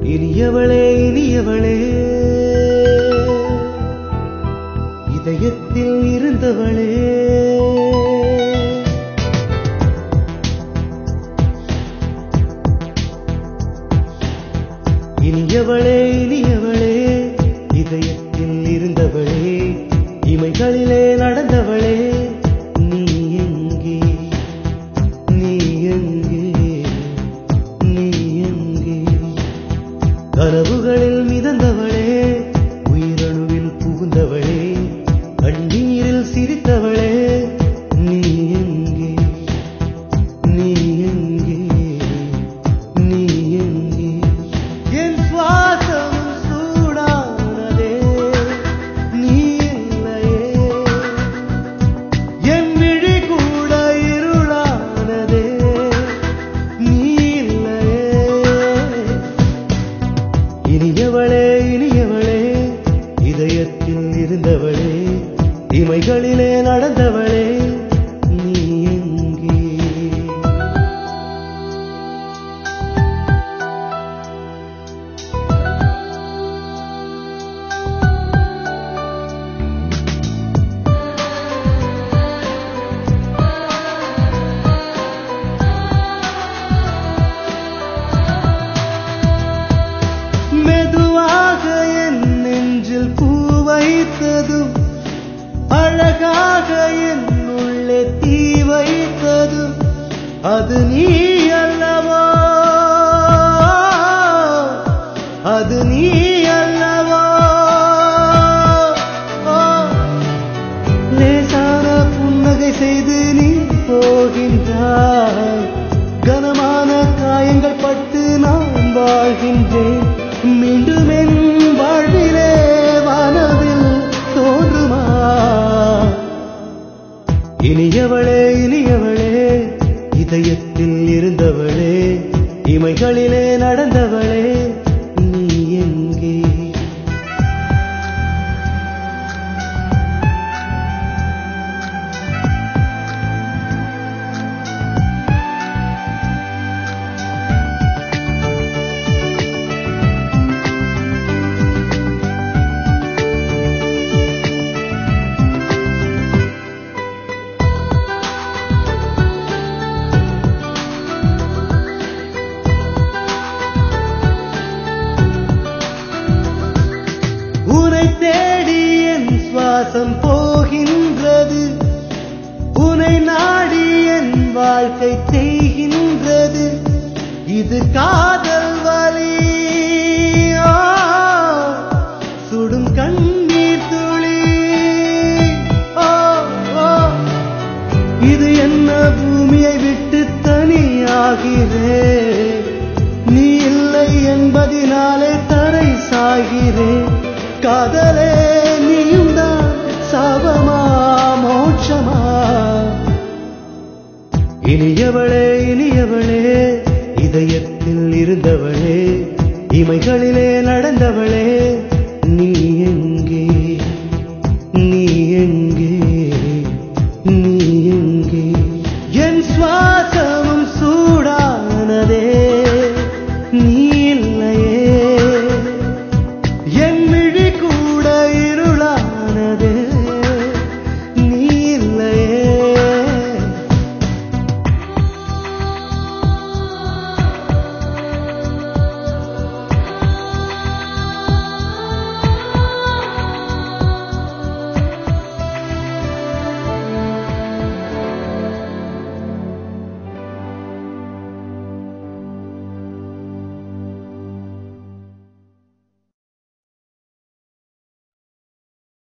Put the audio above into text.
இனியவளே இனியவளே இதயத்தில் இருந்தவளே இனியவளே இனியவளே இதயத்தில் இருந்தவளே இமைகளிலே நடந்தவளே நீ எங்கே நீ எங்கே நீ எங்கே கனவுகளில் மிதந்தவளே உயிரணுவில் புகுந்தவளே கண்ணீரில் சிரித்தவளே நீ எங்கே நீ எங்கே நீ எங்கே என் சுவாசம் சூடானதே நீ இல்லையே என் விழி கூட இருளானதே நீ இல்லையே இனியவளே இனியவளே இதயத்தில் இருந்தவளே இமைகளிலே நடந்தவளே நீ எங்கே மெதுவாக என் நெஞ்சில் பூ வைத்ததும் அழகாக என் உள்ளே தீ வைத்ததும் அது நீ அல்லவா அது நீ அல்லவா லேசான புன்னகை செய்து நீ போகின்றாய் கனமான காயங்கள் பட்டு நான் வாழ்கின்றேன் மீண்டும் என் வாழ்விலே வானவில் தோன்றுமா இனியவளே இனியவளே இதயத்தில் இருந்தவளே இமைகளிலே நடந்தவளே நீ எங்கே உனை தேடி என் சுவாசம் போகின்றது உனை நாடி என் வாழ்க்கை தேய்கின்றது இது காதல் வலி ஆ, சுடும் கண்ணீர் துளி ஓ, ஓ. இது என்ன பூமியை விட்டு தனியாகிறேன் நீ இல்லை என்பதினாலே தரை சாகிறேன் காதலே நீயும் தான் சாபமா மோட்சமா இனியவளே இனியவளே இதயத்தில் இருந்தவளே இமைகளிலே நடந்தவளே